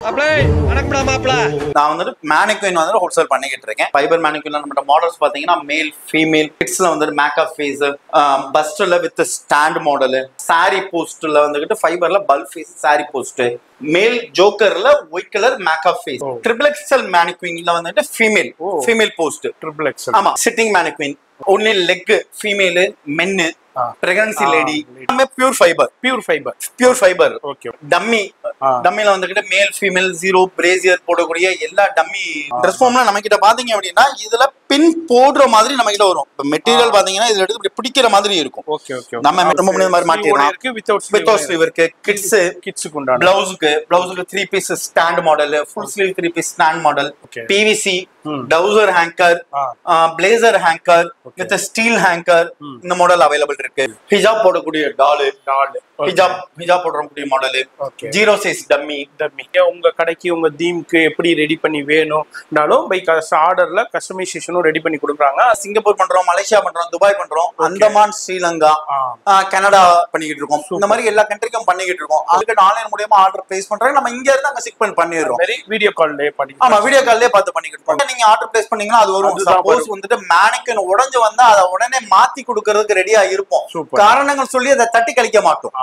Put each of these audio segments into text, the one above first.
நான் வந்துட்டு மேனிக்வின் வந்து ஹோல்சேல் பண்ணிக்கிட்டு இருக்கேன் ஃபைபர் மேனிக்வின்ல நம்மளோட மாடல்ஸ் பாத்தீங்கன்னா மேல் ஃபீமேல் கிட்ஸ்ல வந்துட்டு மேக்கப் ஃபேஸ் பஸ்ட்ல வித் ஸ்டாண்ட் மாடல் சாரி போஸ்ட்ல வந்துகிட்டு ஃபைபர்ல bulk face sari post male ஜோக்கர்ல ஒயிட் கலர் மேக்கப் ஃபேஸ் ஓ. ட்ரிபிள் எக்ஸ்எல் மேனிக்வின்ல வந்துட்டு ஃபீமேல் ஓ. ஃபீமேல் போஸ்ட் ட்ரிபிள் எக்ஸல் ஆமா sitting mannequin only leg female மென்னு ஆ. பிரெக்னன்சி ஆ, லேடி lady. எல்லாமே pure fibre pure fibre pure fibre okay dummy ஆ. டம்மில வந்துகிட்டு மேல் ஃபீமேல் ஜீரோ பிரேசியர் போடக்கூடிய எல்லா டம்மி ட்ரெஸ் ஃபார்ம்லாம் நம்ம கிட்ட பாத்தீங்க அப்படின்னா இதுல பின் போடுற மாதிரி நம்ம கிட்ட வரும் இப்போ மெட்டீரியல் பாத்தீங்கன்னா இதுல எடுத்து இப்படி பிடிக்கிற மாதிரி இருக்கும் ஓகே ஓகே நம்ம ரொம்ப முடிஞ்ச மாதிரி மாட்டிடலாம். இருக்கு வித்அவுட் வித்தவுட் ஸ்லீவ் இருக்கு கிட்ஸ் கிட்ஸுக்கு உண்டான பிளவுஸுக்கு பிளவுஸுக்கு three piece stand model full sleeve three piece stand model Okay. PVC ம். டவுசர் ஹேங்கர் ஆ. Blazer hanger Okay. With steel hanger ம். இந்த மாடல் அவைலபிள் இருக்கு ஹிஜாப் போடக்கூடிய டாலு டால் ஹிஜாப் ஹிஜாப் போடக்கூடிய model okay zero size dummy dummy உங்க கடைக்கு உங்க தீம்க்கு எப்படி ரெடி பண்ணி வேணும்னாலும் பை ஆர்டர்ல கஸ்டமைசேஷனும் ரெடி பண்ணி கொடுக்குறாங்க சிங்கப்பூர் பண்றோம் மலேசியா பண்றோம் துபாய் பண்றோம் அந்தமான் ஸ்ரீலங்கா ஆ. ஆ, கனடா பண்ணிக்கிட்டு இருக்கோம் இந்த மாதிரி எல்லா கண்ட்ரிக்கும் பண்ணிக்கிட்டு இருக்கோம் அதுக்கு ஆன்லைன் மூலியமா ஆர்டர் பிளேஸ் பண்றாங்க நம்ம இங்க இருந்து அங்க சிக் பண்ணி பண்ணிடுறோம் மாதிரி வீடியோ கால்லே பண்ணி ஆமா வீடியோ கால்லே பார்த்து பண்ணிக்கிட்டு இருக்கோம் நீங்க ஆர்டர் பிளேஸ் பண்ணீங்கன்னா அது வரும் அதுதான் சப்போஸ் வந்துட்டு மேனிக்கன் உடைஞ்சு வந்தா அதை உடனே மாத்தி கொடுக்கறதுக்கு ரெடியா இருப்போம் Super. காரணங்கள் சொல்லி அதை தட்டி கழிக்க மாட்டோம்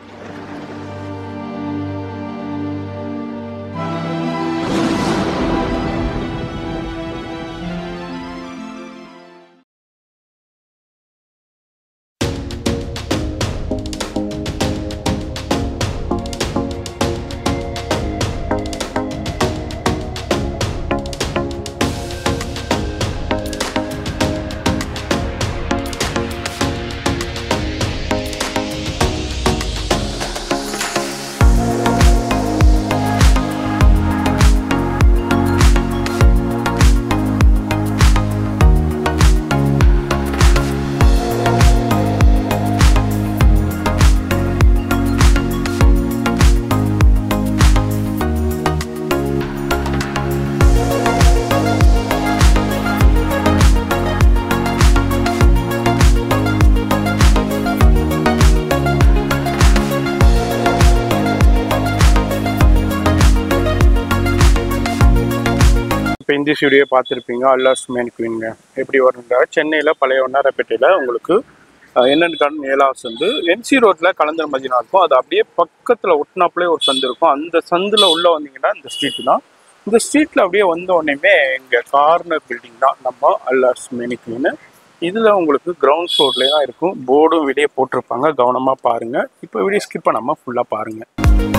இப்போ இந்த வீடியோ பார்த்துருப்பீங்க அல்லாஸ் மேனிக்குவிங்க எப்படி வருங்க சென்னையில் பழைய ஒன்னாரப்பேட்டையில் உங்களுக்கு என்னென்னு கார்டன் ஏழாவது சந்து எம்சி ரோட்டில் கலந்தர் மதினா இருக்கும் அது அப்படியே பக்கத்தில் ஒட்டினாப்புலே ஒரு சந்து இருக்கும் அந்த சந்தில் உள்ளே வந்தீங்கன்னா இந்த ஸ்ட்ரீட் தான் இந்த ஸ்ட்ரீட்டில் அப்படியே வந்த உடனேமே இங்கே கார்னர் பில்டிங் தான் நம்ம அல்லாஸ் மேனிக்குவின்னு இதில் உங்களுக்கு கிரவுண்ட் ஃப்ளோர்லேயே தான் இருக்கும் போர்டும் வெளியே போட்டிருப்பாங்க கவனமாக பாருங்கள் இப்போ வீடியோ ஸ்கிப் பண்ணாமல் ஃபுல்லாக பாருங்கள்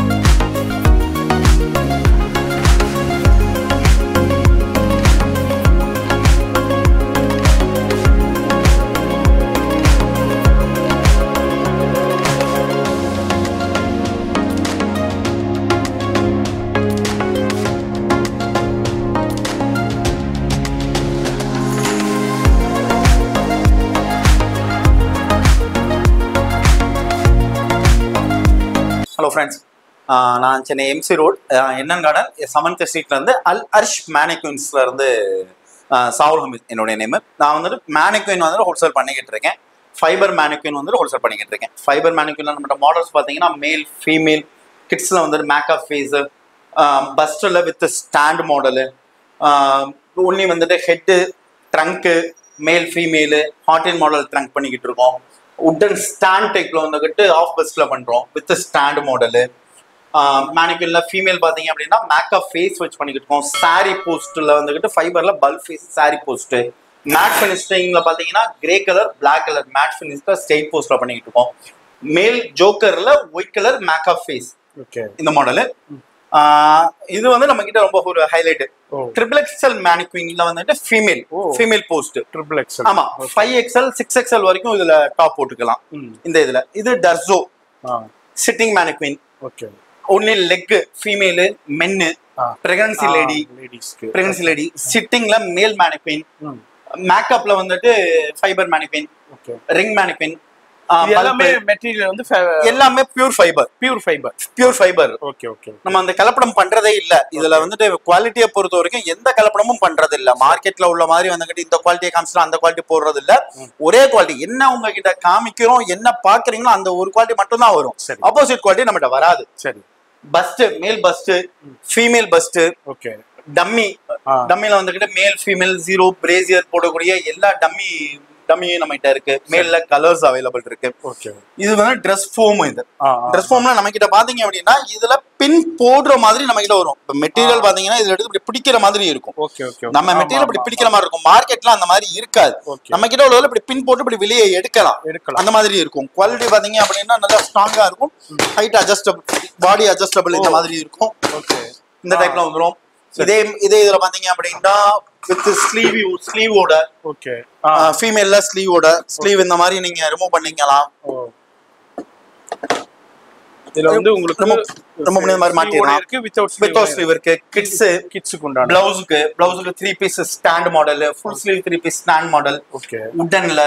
ஹலோ ஃப்ரெண்ட்ஸ் நான் சென்னை எம்சி ரோட் என்னன் கார்டன் செவன்த் ஸ்ட்ரீட்ல இருந்து அல் அர்ஷ் மேனிக்வின்ஸ்ல இருந்து ஆஹ், சாவுல் ஹமீத் என்னுடைய நேம் நான் வந்துட்டு மேனிக்வின் வந்துட்டு ஹோல்சேல் பண்ணிக்கிட்டு இருக்கேன் ஃபைபர் மேனிக்வின் வந்துட்டு ஹோல்சேல் பண்ணிக்கிட்டு இருக்கேன் ஃபைபர் மேனிக்வின்ல நம்மளோட மாடல்ஸ் பார்த்தீங்கன்னா மேல் ஃபீமேல் கிட்ஸ்ல வந்துட்டு மேக்கப் ஃபேஸ் பஸ்ட்ல வித் ஸ்டாண்ட் மாடலு ஒன்லி வந்துட்டு ஹெட்டு ட்ரங்க்கு மேல் ஃபீமேலு ஹாட்டின் மாடல் ட்ரங்க் பண்ணிக்கிட்டு இருக்கோம் உட்டன் ஸ்டாண்ட் டைப்ல வந்துகிட்டு ஆஃப் பஸ்ல பண்றோம் வித் ஸ்டாண்ட் மாடலு மேனிக்யூல்ல ஃபீமேல் பாத்தீங்க அப்படின்னா மேக்கப் ஃபேஸ் வச்சு பண்ணிக்கிட்டு இருக்கோம் சாரி போஸ்ட்ல வந்துகிட்டு ஃபைபர்ல bulk face sari post matte ஃபினிஷிங்ல பாத்தீங்கன்னா grey colour black colour matte ஃபினிஷ்ல ஸ்ட்ரெயிட் போஸ்ட்ல பண்ணிக்கிட்டு இருக்கோம் மேல் ஜோக்கர்ல white colour makeup face okay இந்த மாடலு இது வந்து நம்ம கிட்ட ரொம்ப ஒரு ஹைலைட் ஓ ட்ரிபிள் எக்ஸ்எல் மேனிக்வின்ல வந்துட்டு ஃபீமேல் ஓ. ஃபீமேல் போஸ்ட் ட்ரிபிள் எக்ஸல் ஆமா ஃபைவ் எக்ஸ்எல் சிக்ஸ் எக்ஸ்எல் வரைக்கும் இதுல டாப் போட்டுக்கலாம் ம் இந்த இதுல இது டர்சோ ஆ sitting mannequin okay only leg female மென்னு ஆ பிரெக்னன்சி லேடி லேடிஸ்க்கு பிரெக்னன்சி லேடி சிட்டிங்ல மேல் மேனிக்வின் ம் மேக்கப்ல வந்துட்டு fibre mannequin okay ring mannequin இது எல்லாமே மெட்டீரியல் வந்து எல்லாமே pure fibre pure fibre pure fibre okay okay நம்ம அந்த கலப்படம் பண்றதே இல்ல இதுல வந்துட்டு குவாலிட்டியை பொறுத்த வரைக்கும் எந்த கலப்படமும் பண்றது இல்ல மார்க்கெட்ல உள்ள மாதிரி வந்துகிட்டு இந்த குவாலிட்டியை காமிச்சிட்டு அந்த குவாலிட்டி போடுறது இல்ல ஒரே குவாலிட்டி என்ன உங்ககிட்ட காமிக்கிறோம் என்ன பாக்குறீங்களோ அந்த ஒரு குவாலிட்டி மட்டும் தான் வரும் சரி. ஆப்போசிட் குவாலிட்டி நம்மகிட்ட வராது சரி bust male bust female bust okay dummy ஆ. டம்மில வந்துகிட்டு மேல் ஃபீமேல் ஜீரோ பிரேசியர் போடக்கூடிய எல்லா டம்மி டம்மியும் நம்ம கிட்ட இருக்கு மேல்ல கலர்ஸ் அவைலபிள் இருக்கு ஓகே இது வந்து ட்ரெஸ் ஃபோம் இது ஆ ட்ரெஸ் ஃபோம்ல நம்ம கிட்ட பாத்தீங்க அப்படின்னா இதுல பின் போடுற மாதிரி நம்ம கிட்ட வரும் இப்ப மெட்டீரியல் பாத்தீங்கன்னா இதுல எடுத்து இப்படி பிடிக்கிற மாதிரி இருக்கும் ஓகே ஓகே நம்ம மெட்டீரியல் இப்படி பிடிக்கிற மாதிரி இருக்கும் மார்க்கெட்ல அந்த மாதிரி இருக்காது ஓகே நம்ம கிட்ட உள்ள இப்படி பின் போட்டு இப்படி வெளியே எடுக்கலாம் எடுக்கலாம் அந்த மாதிரி இருக்கும் குவாலிட்டி பாத்தீங்க அப்படின்னா நல்லா ஸ்ட்ராங்கா இருக்கும் ஹைட் அட்ஜஸ்டபிள் பாடி அட்ஜஸ்டபிள் இந்த மாதிரி இருக்கும் ஓகே இந்த டைப்ல வந்துரும் இதே இதே இதுல பாத்தீங்க அப்படின்னா வித் ஸ்லீவ் ஸ்லீவோட ஓகே ஆ ஃபீமேல்ல ஸ்லீவோட ஸ்லீவ் இந்த மாதிரி நீங்க ரிமூவ் பண்ணிக்கலாம் ஓ இதுல வந்து உங்களுக்கு ரொம்ப- ரொம்ப முடிஞ்ச மாதிரி மாட்டிடலாம். இருக்கு வித்தவுட் வித்தவுட் ஸ்லீவ் இருக்கு கிட்ஸ் கிட்ஸுக்கு உண்டான பிளவுஸுக்கு பிளவுஸுக்கு three piece stand model full sleeve three piece stand model okay உட்டன்ல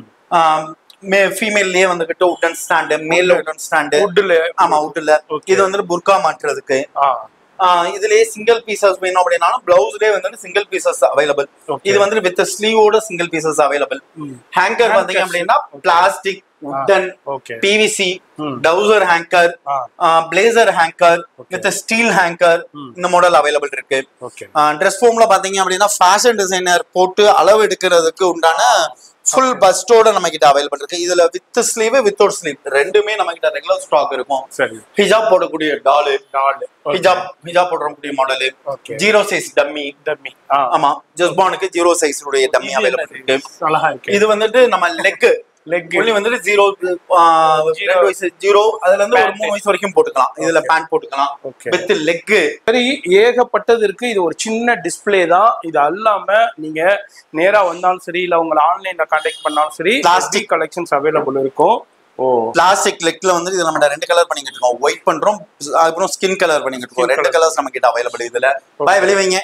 மே ஃபீமேல்லயே வந்துகிட்டு உட்டன் ஸ்டாண்டு மேல்ல உட்டன் ஸ்டாண்டு வுட்ல ஆமா உட்ல Okay. இது வந்துட்டு புர்கா மாட்டுறதுக்கு ஆ ஆஹ் இதுலயே சிங்கிள் பீசஸ் வேணும் அப்படின்னாலும் பிளவுஸ்லயே வந்துட்டு சிங்கிள் பீசஸ் அவைலபிள் Okay. இது வந்துட்டு வித் ஸ்லீவோட சிங்கிள் பீசஸ் அவைலபிள் ம். ஹேங்கர் பாத்தீங்க Hankers. அப்படின்னா பிளாஸ்டிக் உட்டன் ஓகே பிவிசி ம். டவுசர் ஹேங்கர் ஆ blazer hanger Okay. With steel hanger ம். இந்த மாடல் அவைலபிள் இருக்கு ஓகே ட்ரெஸ் ஃபார்ம்ல பாத்தீங்க அப்படின்னா ஃபேஷன் டிசைனர் போட்டு அளவு எடுக்கிறதுக்கு உண்டான ஃபுல் பஸ்டோட நம்ம கிட்ட அவைலபிள் இருக்கு இதுல வித் ஸ்லீவ் வித்தவுட் ஸ்லீவ் ரெண்டுமே நம்ம கிட்ட ரெகுலர் ஸ்டாக் இருக்கும் சரி ஹிஜாப் போடக்கூடிய டாலு டால் ஹிஜாப் ஹிஜாப் போடக்கூடிய model okay zero size dummy dummy ஆ ஆமா ஜஸ்பானுக்கு ஜீரோ சைஸ் உடைய டம்மி இது அவைலபிள் என்னது? இருக்கு அழகா இருக்கு இது வந்துட்டு நம்ம லெக் லெக் ஒன்லி வந்துட்டு ஜீரோ ரெண்டு வயசு ஜீரோ அதுல இருந்து ஒரு Pant. மூணு வயசு வரைக்கும் போட்டுக்கலாம் இதுல Okay. பேண்ட் போட்டுக்கலாம் ஓகே வித் லெக் சரி ஏகப்பட்டது இருக்கு இது ஒரு சின்ன டிஸ்ப்ளே தான் இது அல்லாம நீங்க நேரா வந்தாலும் சரி இல்ல உங்களை ஆன்லைன்ல கான்டாக்ட் பண்ணாலும் சரி Plastic. பிளாஸ்டிக் கலெக்ஷன்ஸ் அவைலபிள் இருக்கும் ஓ பிளாஸ்டிக் லெக்ல வந்து இது நம்ம ரெண்டு கலர் பண்ணிக்கிட்டு இருக்கோம் ஒயிட் பண்றோம் அப்புறம் ஸ்கின் கலர் பண்ணிக்கிட்டு இருக்கோம் Skin ரெண்டு colour. கலர்ஸ் நம்ம கிட்ட அவைலபிள் இதுல பாய் வெளிய வைங்க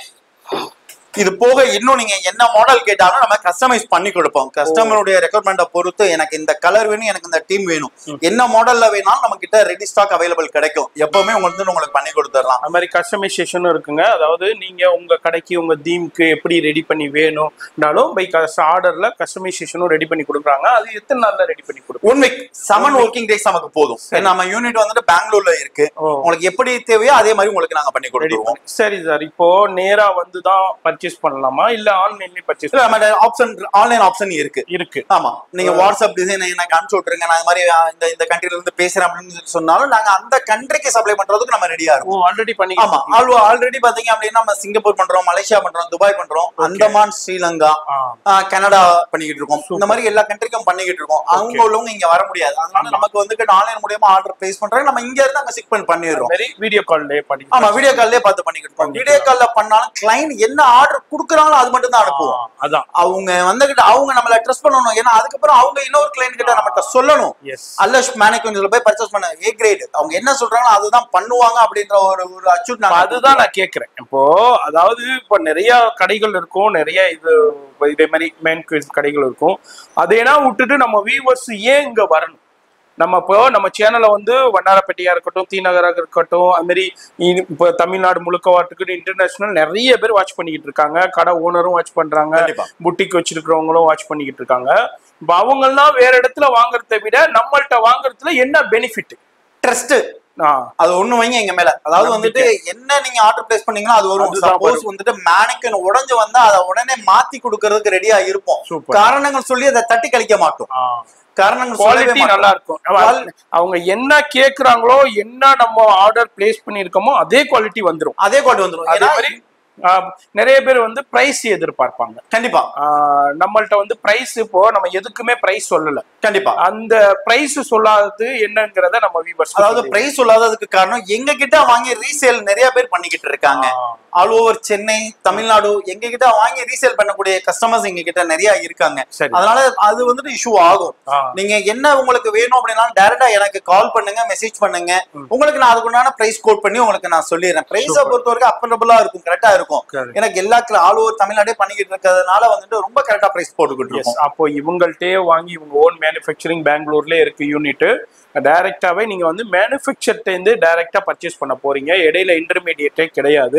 இது போக இன்னும் நீங்க என்ன மாடல் கேட்டாலும் நம்ம கஸ்டமைஸ் பண்ணி கொடுப்போம் கஸ்டமருடைய ரெக்குவயர்மெண்ட்டை பொறுத்து எனக்கு இந்த கலர் வேணும் எனக்கு இந்த டீம் வேணும் என்ன மாடல்ல வேணாலும் நம்ம கிட்ட ரெடி ஸ்டாக் அவைலபிள் கிடைக்கும் எப்பவுமே உங்களுக்கு வந்து உங்களுக்கு பண்ணி கொடுத்துடலாம் அது மாதிரி கஸ்டமைசேஷனும் இருக்குங்க அதாவது நீங்க உங்க கடைக்கு உங்க தீம்க்கு எப்படி ரெடி பண்ணி வேணும்னாலும் பை ஆர்டர்ல கஸ்டமைசேஷனும் ரெடி பண்ணி கொடுக்குறாங்க அது எத்தனை நாள்ல ரெடி பண்ணி கொடுக்கும் one week seven working days நமக்கு போதும் ஏன்னா நம்ம யூனிட் வந்துட்டு பெங்களூர்ல இருக்கு ஓ. உங்களுக்கு எப்படி தேவையோ அதே மாதிரி உங்களுக்கு நாங்க பண்ணி கொடுத்துருவோம் சரி சார் இப்போ நேரா வந்து தான் பர்ச்சேஸ் பண்ணலாமா இல்ல ஆன்லைன்லயே பர்ச்சேஸ் இல்ல நம்ம ஆப்ஷன் ஆன்லைன் ஆப்ஷன் இருக்கு இருக்கு ஆமா நீங்க வாட்ஸ்அப் டிசைன் எனக்கு அனுப்பிச்சு விட்டுருங்க நான் இந்த மாதிரி அஹ், இந்த இந்த கண்ட்ரில இருந்து பேசுறேன் அப்படின்னு சொல்லி சொன்னாலும் நாங்க அந்த கண்ட்ரிக்கு சப்ளை பண்றதுக்கு நம்ம ரெடியா ஓ இருக்கோம் ஆல்ரெடி பண்ணி ஆமா ஆல்ரெடி பாத்தீங்க அப்படின்னா நம்ம சிங்கப்பூர் பண்றோம் மலேசியா பண்றோம் துபாய் பண்றோம் அந்தமான் ஸ்ரீலங்கா ஆ. ஆஹ், கனடா பண்ணிக்கிட்டு இருக்கோம் இந்த மாதிரி எல்லா கண்ட்ரிக்கும் பண்ணிக்கிட்டு இருக்கோம் அவங்க உள்ளவங்க இங்க வர முடியாது அதனால நமக்கு வந்துட்டு ஆன்லைன் மூலியமா ஆர்டர் பிளேஸ் பண்றாங்க நம்ம இங்க இருந்து அங்க சிக் பண்ணி பண்ணிடுறோம் மாதிரி வீடியோ கால்லே பண்ணி ஆமா வீடியோ கால்லே பார்த்து பண்ணிக்கிட்டு இருக்கோம் வீடியோ கால்ல பண்ணாலும் கிளைண்ட் என்ன ஆர்டர் குடுக்குறாங்களோ அது மட்டும் தான் அனுப்புவோம் ஆ, அதான் அவங்க வந்துகிட்டு அவங்க நம்மள ட்ரஸ்ட் பண்ணணும் ஏன்னா அதுக்கப்புறம் அவங்க இன்னொரு கிளைண்ட் கிட்ட நம்மகிட்ட சொல்லணும் எஸ் அல்லஷ் மேனிக்யூன்ஸ்ல போய் பர்ச்சேஸ் பண்ண ஏ கிரேட் அவங்க என்ன சொல்றாங்களோ அதுதான் பண்ணுவாங்க அப்படின்ற ஒரு ஒரு அச்சூட் நாங்க அதுதான் நான் கேக்குறேன் இப்போ அதாவது இப்போ நிறைய கடைகள் இருக்கும் நிறைய இது இதே மாதிரி மேன் கடைகள் இருக்கும் அதையெல்லாம் விட்டுட்டு நம்ம வியூவர்ஸ் ஏன் இங்க வரணும் நம்ம இப்போ நம்ம சேனலை வந்து வண்ணாரப்பேட்டையா இருக்கட்டும் தீநகராக இருக்கட்டும் அது மாதிரி இ- இப்போ தமிழ்நாடு முழுக்கவா இருக்கட்டும் இன்டர்நேஷனல் நிறைய பேர் வாட்ச் பண்ணிக்கிட்டு இருக்காங்க கடை ஓனரும் வாட்ச் பண்றாங்க கண்டிப்பா. புட்டிக் வச்சிருக்கிறவங்களும் வாட்ச் பண்ணிக்கிட்டு இருக்காங்க இப்போ அவங்கெல்லாம் வேற இடத்துல வாங்குறதை விட நம்மள்ட்ட வாங்குறதுல என்ன பெனிஃபிட் ட்ரஸ்ட் அது ஒண்ணு வைங்க எங்க மேல அதாவது வந்துட்டு என்ன நீங்க ஆர்டர் பிளேஸ் பண்ணீங்களோ அது வரும் அதுதான் சப்போஸ் வந்துட்டு மேனிக்கன் உடைஞ்சு வந்தா அதை உடனே மாத்தி கொடுக்கறதுக்கு ரெடியா இருப்போம் Super. காரணங்கள் சொல்லி அதை தட்டி கழிக்க மாட்டோம் காரணங்கள் சொல்லவே குவாலிட்டி மாட்டோம். நல்லா இருக்கும் அவ- அவங்க என்ன கேக்குறாங்களோ என்ன நம்ம ஆர்டர் பிளேஸ் பண்ணிருக்கோமோ அதே குவாலிட்டி வந்துரும் அதே குவாலிட்டி வந்துரும் அதே ஏன்னா மாதிரி ஆஹ், நிறைய பேர் வந்து பிரைஸ் எதிர்பார்ப்பாங்க கண்டிப்பா ஆஹ், நம்மள்ட்ட வந்து பிரைஸ் இப்போ நம்ம எதுக்குமே பிரைஸ் சொல்லல கண்டிப்பா அந்த பிரைஸ் சொல்லாதது என்னங்கிறத நம்ம வியூவர்ஸ் அதாவது பிரைஸ் சொல்லாததுக்கு காரணம் எங்க கிட்ட வாங்கி ரீசேல் நிறைய பேர் பண்ணிக்கிட்டு இருக்காங்க ஆல் ஓவர் சென்னை தமிழ்நாடு எங்க கிட்ட வாங்கி ரீசேல் பண்ணக்கூடிய கஸ்டமர்ஸ் எங்க கிட்ட நிறைய இருக்காங்க சரி. அதனால அது வந்துட்டு இஷ்யூ ஆகும் ஆ. நீங்க என்ன உங்களுக்கு வேணும் அப்படின்னா டைரக்டா எனக்கு கால் பண்ணுங்க மெசேஜ் பண்ணுங்க உங்களுக்கு நான் அதுக்குண்டான பிரைஸ் கோட் பண்ணி உங்களுக்கு நான் சொல்லிடுறேன் பிரைஸ பொறுத்த வரைக்கும் அப்பனபிளா இருக்கும் கரெக்டா இருக்கும் Correct. எனக்கு எல்லா ஆல் ஓவர் தமிழ்நாடே பண்ணிக்கிட்டு இருக்கிறதுனால வந்துட்டு ரொம்ப கரெக்டா பிரைஸ் போட்டுக்கிட்டு Yes, இருக்கோம் அப்போ இவங்கள்ட்டே வாங்கி இவங்க ஓன் மேனுஃபேக்சரிங் பெங்களூர்ல இருக்கு யூனிட் டைரக்டாவே நீங்க வந்து மேனுஃபேக்சர்ட்டேருந்து டைரக்டா பர்ச்சேஸ் பண்ண போறீங்க இடையில இன்டர்மீடியேட்டே கிடையாது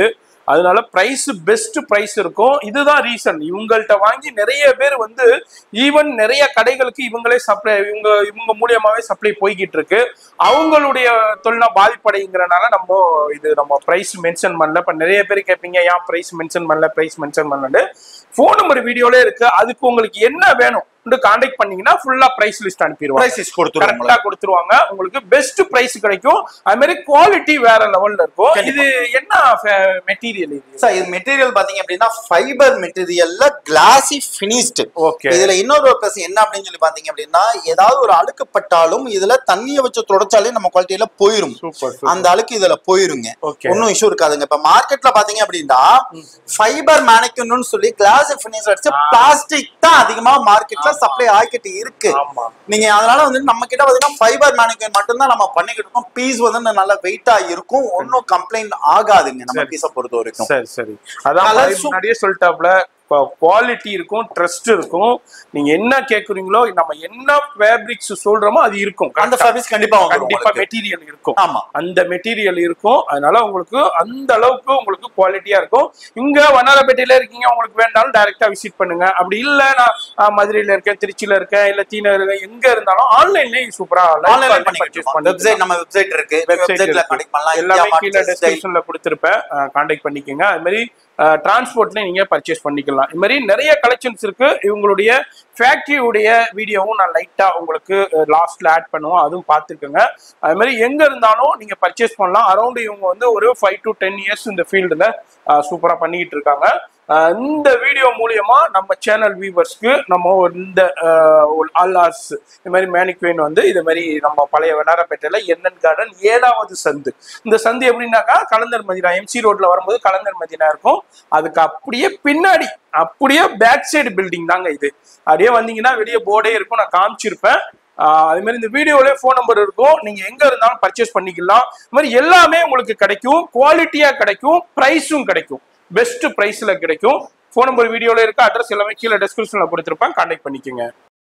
அதனால பிரைஸ் பெஸ்ட் பிரைஸ் இருக்கும் இதுதான் ரீசன் இவங்கள்ட்ட வாங்கி நிறைய பேர் வந்து ஈவன் நிறைய கடைகளுக்கு இவங்களே சப்ளை இவங்க இவங்க மூலியமாவே சப்ளை போய்கிட்டு இருக்கு அவங்களுடைய தொழிலா பாதிப்படைங்கிறனால நம்ம இது நம்ம பிரைஸ் மென்ஷன் பண்ணல இப்ப நிறைய பேர் கேட்பீங்க ஏன் பிரைஸ் மென்ஷன் பண்ணல பிரைஸ் மென்ஷன் பண்ணலன்னு ஃபோன் நம்பர் வீடியோல இருக்கு அதுக்கு உங்களுக்கு என்ன வேணும் கான்டாக்ட் பண்ணீங்கன்னா ஃபுல்லா பிரைஸ் லிஸ்ட் அனுப்பிடுவாங்க பிரைசஸ் கொடுத்துருவோம் கரெக்டா கொடுத்துருவாங்க உங்களுக்கு பெஸ்ட் பிரைஸ் கிடைக்கும் அது மாதிரி குவாலிட்டி வேற லெவல்ல இருக்கும் இது என்ன மெட்டீரியல் இது சார் இது மெட்டீரியல் பாத்தீங்க அப்படின்னா ஃபைபர் மெட்டீரியல்ல கிளாசி ஃபினிஷ்டு ஓகே இதுல இன்னொரு ப்ளஸ் என்ன அப்படின்னு சொல்லி பாத்தீங்க அப்படின்னா ஏதாவது ஒரு அழுக்குப்பட்டாலும் இதுல தண்ணியை வச்சு தொடச்சாலே நம்ம குவாலிட்டியில போயிரும் சூப்பர் அந்த அழுக்கு இதுல போயிருங்க ஓகே ஒன்னும் இஷ்யூ இருக்காதுங்க இப்ப மார்க்கெட்ல பாத்தீங்க அப்படின்னா ஃபைபர் மேனிக்கணும்னு சொல்லி கிளாஸ் ஃபினிஷ் அடிச்சு பிளாஸ்டிக் தான் அதிகமா மார்க்கெட்ல சப்ளை ஆகிட்டு இருக்கு ஆமா நீங்க அதனால வந்து நம்ம கிட்ட பாத்தீங்கன்னா ஃபைபர் மேனிக்கன் மட்டும்தான் நம்ம பண்ணிக்கிட்டு இருக்கோம் பீஸ் வந்து நல்லா வெயிட்டா இருக்கும் ஒன்னும் கம்ப்ளைண்ட் ஆகாதுங்க நம்ம சரி. பீஸை பொறுத்த வரைக்கும் சரி சரி அதான் Colours மாதிரி முன்னாடியே சொல்லிட்டாப்ல குவாலிட்டி இருக்கும் ட்ரஸ்ட் இருக்கும் நீங்க என்ன கேக்குறீங்களோ நம்ம என்ன ஃபேப்ரிக்ஸ் சொல்றோமோ அது இருக்கும் அந்த correct ஆ? ஃபேப்ரிக்ஸ் கண்டிப்பா வந்துரும் கண்டிப்பா உங்களுக்கு. மெட்டீரியல் இருக்கும் ஆமா அந்த மெட்டீரியல் இருக்கும் அதனால உங்களுக்கு அந்த அளவுக்கு உங்களுக்கு குவாலிட்டியா இருக்கும் இங்க வண்ணாரப்பேட்டையில இருக்கீங்க உங்களுக்கு வேண்டாலும் டைரக்டா விசிட் பண்ணுங்க அப்படி இல்ல நான் அஹ், மதுரையில இருக்கேன் திருச்சியில இருக்கேன் இல்ல தீன இருக்கேன் எங்க இருந்தாலும் ஆன்லைன்லயும் சூப்பரா ஆன்லைன்ல பண்ணிக்கலாம் வெப்சைட் நம்ம வெப்சைட் இருக்கு வெப்சைட்ல கனெக்ட் பண்ணலாம் எல்லாமே இந்தியா கீழே மார்ட் ஸ்டைல் டெஸ்கிரிப்ஷன்ல கொடுத்துருப்பேன் கான்டாக்ட் பண்ணிக்கோங்க அது மாதிரி டிரான்ஸ்போர்ட்ல நீங்க பர்ச்சேஸ் பண்ணிக்கலாம் இது மாதிரி நிறைய கலெக்ஷன்ஸ் இருக்கு இவங்களுடைய ஃபேக்டரியுடைய வீடியோவும் நான் லைட்டா உங்களுக்கு லாஸ்ட்ல ஆட் பண்ணுவோம் அதுவும் பார்த்துக்கோங்க அது மாதிரி எங்க இருந்தாலும் நீங்க பர்ச்சேஸ் பண்ணலாம் அரௌண்ட் இவங்க வந்து ஒரு ஃபைவ் டு டென் இயர்ஸ் இந்த ஃபீல்டுல சூப்பரா பண்ணிக்கிட்டு இருக்காங்க அஹ் இந்த வீடியோ மூலியமா நம்ம சேனல் வியூவர்ஸ்க்கு நம்ம ஒரு இந்த அல்லாஸ் இந்த மாதிரி மேனிக்வேன் வந்து இது மாதிரி நம்ம பழைய வெண்ணாரப்பேட்டையில என்என் கார்டன் ஏழாவது சந்து இந்த சந்து எப்படின்னாக்கா கலந்தர் மதினா எம்சி ரோட்ல வரும்போது கலந்தர் மதினா இருக்கும் அதுக்கு அப்படியே பின்னாடி அப்படியே பேக் சைடு பில்டிங் தாங்க இது அப்படியே வந்தீங்கன்னா வெளியே போர்டே இருக்கும் நான் காமிச்சிருப்பேன் ஆஹ் அது மாதிரி இந்த வீடியோலயே ஃபோன் நம்பர் இருக்கும் நீங்க எங்க இருந்தாலும் பர்ச்சேஸ் பண்ணிக்கலாம் இது மாதிரி எல்லாமே உங்களுக்கு கிடைக்கும் குவாலிட்டியா கிடைக்கும் ப்ரைஸும் கிடைக்கும் பெஸ்ட் ப்ரைஸ்ல கிடைக்கும் ஃபோன் நம்பர் வீடியோல இருக்க அட்ரஸ் எல்லாமே கீழே டெஸ்கிரிப்ஷன்ல கொடுத்துருப்பேன் கான்டாக்ட் பண்ணிக்கோங்க